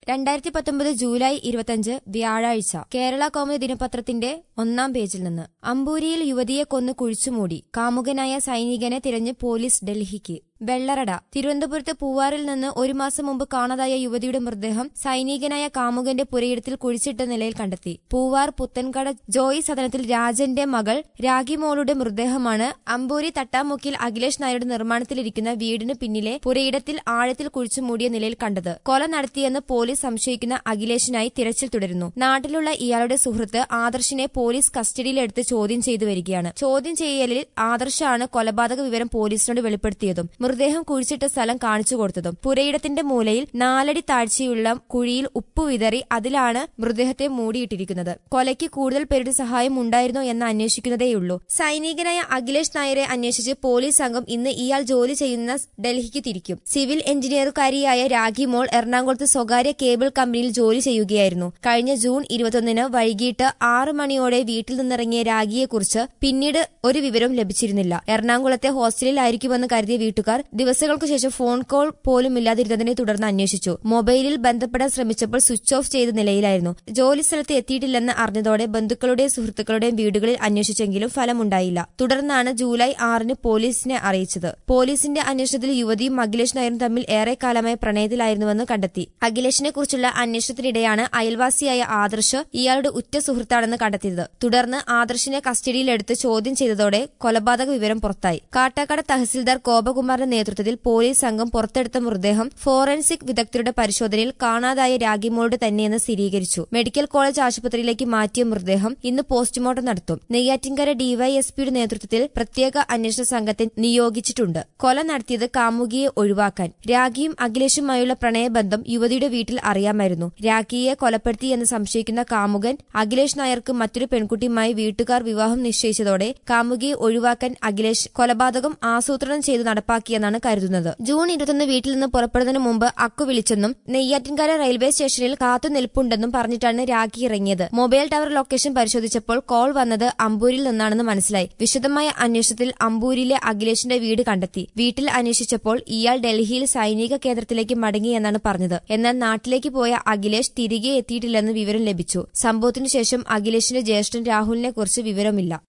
രണ്ടായിരത്തി പത്തൊമ്പത് ജൂലൈ ഇരുപത്തിയഞ്ച് വ്യാഴാഴ്ച കേരള കൗമുദി ദിനപത്രത്തിന്റെ ഒന്നാം പേജിൽ നിന്ന് അമ്പൂരിയിൽ യുവതിയെ കൊന്നു കുഴിച്ചുമൂടി കാമുകനായ സൈനികനെ തിരഞ്ഞ് പോലീസ് ഡൽഹിക്ക് വെള്ളറട തിരുവനന്തപുരത്ത് പൂവാറിൽ നിന്ന് ഒരു മാസം മുമ്പ് കാണാതായ യുവതിയുടെ മൃതദേഹം സൈനികനായ കാമുകന്റെ പുരയിടത്തിൽ കുഴിച്ചിട്ട നിലയിൽ കണ്ടെത്തി പൂവാർ പുത്തൻകട ജോയി സദനത്തിൽ രാജന്റെ മകൾ രാഗിമോളുടെ മൃതദേഹമാണ് അമ്പൂരി തട്ടാമുക്കിൽ അഖിലേഷ് നായരുടെ നിർമ്മാണത്തിലിരിക്കുന്ന വീടിന് പിന്നിലെ പുരയിടത്തിൽ ആഴത്തിൽ കുഴിച്ചു മൂടിയ നിലയിൽ കണ്ടത് കൊല നടത്തിയെന്ന് പോലീസ് സംശയിക്കുന്ന അഖിലേഷിനായി തിരച്ചിൽ തുടരുന്നു നാട്ടിലുള്ള ഇയാളുടെ സുഹൃത്ത് ആദർശിനെ പോലീസ് കസ്റ്റഡിയിലെടുത്ത് ചോദ്യം ചെയ്തു വരികയാണ് ചോദ്യം ചെയ്യലിൽ ആദർശാണ് കൊലപാതക വിവരം പോലീസിനോട് വെളിപ്പെടുത്തിയതും മൃതദേഹം കുഴിച്ചിട്ട സ്ഥലം കാണിച്ചു കൊടുത്തതും പുരയിടത്തിന്റെ മൂലയിൽ നാലടി താഴ്ചയുള്ള കുഴിയിൽ ഉപ്പ് വിതറി അതിലാണ് മൃതദേഹത്തെ മൂടിയിട്ടിരിക്കുന്നത് കൊലയ്ക്ക് കൂടുതൽ പേരുടെ സഹായം ഉണ്ടായിരുന്നോ എന്ന് അന്വേഷിക്കുന്നതേയുള്ളൂ സൈനികനായ അഖിലേഷ് നായരെ അന്വേഷിച്ച് പോലീസ് സംഘം ഇന്ന് ഇയാൾ ജോലി ചെയ്യുന്ന ഡൽഹിക്ക് തിരിക്കും സിവിൽ എഞ്ചിനീയർക്കാരിയായ രാഖി മോൾ എറണാകുളത്ത് സ്വകാര്യ കേബിൾ കമ്പനിയിൽ ജോലി ചെയ്യുകയായിരുന്നു കഴിഞ്ഞ ജൂൺ ഇരുപത്തൊന്നിന് വൈകിട്ട് ആറ് മണിയോടെ വീട്ടിൽ നിന്നിറങ്ങിയ രാഖിയെക്കുറിച്ച് പിന്നീട് ഒരു വിവരവും ലഭിച്ചിരുന്നില്ല എറണാകുളത്തെ ഹോസ്റ്റലിലായിരിക്കുമെന്ന് കരുതിയ വീട്ടുകാർ ദിവസങ്ങൾക്ക് ശേഷം ഫോൺ കോൾ പോലും ഇല്ലാതിരുന്നതിനെ തുടർന്ന് അന്വേഷിച്ചു മൊബൈലിൽ ബന്ധപ്പെടാൻ ശ്രമിച്ചപ്പോൾ സ്വിച്ച് ഓഫ് ചെയ്ത നിലയിലായിരുന്നു ജോലി സ്ഥലത്ത് എത്തിയിട്ടില്ലെന്ന് അറിഞ്ഞതോടെ ബന്ധുക്കളുടെയും സുഹൃത്തുക്കളുടെയും വീടുകളിൽ അന്വേഷിച്ചെങ്കിലും ഫലമുണ്ടായില്ല തുടർന്നാണ് ജൂലൈ ആറിന് പോലീസിനെ അറിയിച്ചത് പോലീസിന്റെ അന്വേഷണത്തിൽ യുവതിയും അഖിലേഷ് നായരും തമ്മിൽ ഏറെക്കാലമായി പ്രണയത്തിലായിരുന്നുവെന്ന് കണ്ടെത്തി അഖിലേഷിനെ കുറിച്ചുള്ള അന്വേഷണത്തിനിടെയാണ് അയൽവാസിയായ ആദർശ് ഇയാളുടെ ഉറ്റ സുഹൃത്താണെന്ന് കണ്ടെത്തിയത് തുടർന്ന് ആദർശിനെ കസ്റ്റഡിയിലെടുത്ത് ചോദ്യം ചെയ്തതോടെ കൊലപാതക വിവരം പുറത്തായി കാട്ടാക്കട തഹസിൽദാർ ഗോപകുമാറിന്റെ നേതൃത്വത്തിൽ പോലീസ് സംഘം പുറത്തെടുത്ത മൃതദേഹം ഫോറൻസിക് വിദഗ്ധരുടെ പരിശോധനയിൽ കാണാതായ രാഗിമോളുടെ തന്നെയെന്ന് സ്ഥിരീകരിച്ചു മെഡിക്കൽ കോളേജ് ആശുപത്രിയിലേക്ക് മാറ്റിയ മൃതദേഹം ഇന്ന് പോസ്റ്റ്മോർട്ടം നടത്തും നെയ്യാറ്റിൻകര ഡിവൈഎസ്പിയുടെ നേതൃത്വത്തിൽ പ്രത്യേക അന്വേഷണ സംഘത്തെ നിയോഗിച്ചിട്ടുണ്ട് കൊല നടത്തിയത് കാമുകിയെ ഒഴിവാക്കാൻ രാഖിയും അഖിലേഷുമായുള്ള പ്രണയബന്ധം യുവതിയുടെ വീട്ടിൽ അറിയാമായിരുന്നു രാഖിയെ കൊലപ്പെടുത്തി എന്ന് സംശയിക്കുന്ന കാമുകൻ അഖിലേഷ് നായർക്ക് മറ്റൊരു പെൺകുട്ടിയുമായി വീട്ടുകാർ വിവാഹം നിശ്ചയിച്ചതോടെ കാമുകിയെ ഒഴിവാക്കാൻ അഖിലേഷ് കൊലപാതകം ആസൂത്രണം ചെയ്തു നടപ്പാക്കിയെന്നാണ് കരുതുന്നത് ജൂൺ ഇരുപത്തൊന്ന് വീട്ടിൽ നിന്ന് പുറപ്പെടുന്നതിന് മുമ്പ് അക്കു വിളിച്ചെന്നും നെയ്യാറ്റിൻകര റെയിൽവേ സ്റ്റേഷനിൽ കാത്തു നിൽപ്പുണ്ടെന്നും പറഞ്ഞിട്ടാണ് രാഖി ഇറങ്ങിയത് മൊബൈൽ ടവർ ലൊക്കേഷൻ പരിശോധിച്ചപ്പോൾ കോൾ വന്നത് അമ്പൂരിൽ നിന്നാണെന്ന് മനസ്സിലായി വിശദമായ അന്വേഷണത്തിൽ അമ്പൂരിലെ അഖിലേഷിന്റെ വീട് കണ്ടെത്തി വീട്ടിൽ അന്വേഷിച്ചപ്പോൾ ഇയാൾ ഡൽഹിയിൽ സൈനിക കേന്ദ്രത്തിലേക്ക് മടങ്ങിയെന്നാണ് പറഞ്ഞത് എന്നാൽ നാട്ടിലേക്ക് പോയ അഖിലേഷ് തിരികെ എത്തിയിട്ടില്ലെന്ന് വിവരം ലഭിച്ചു സംഭവത്തിനു ശേഷം അഖിലേഷിന്റെ ജ്യേഷ്ഠൻ രാഹുലിനെ കുറിച്ച് വിവരമില്ല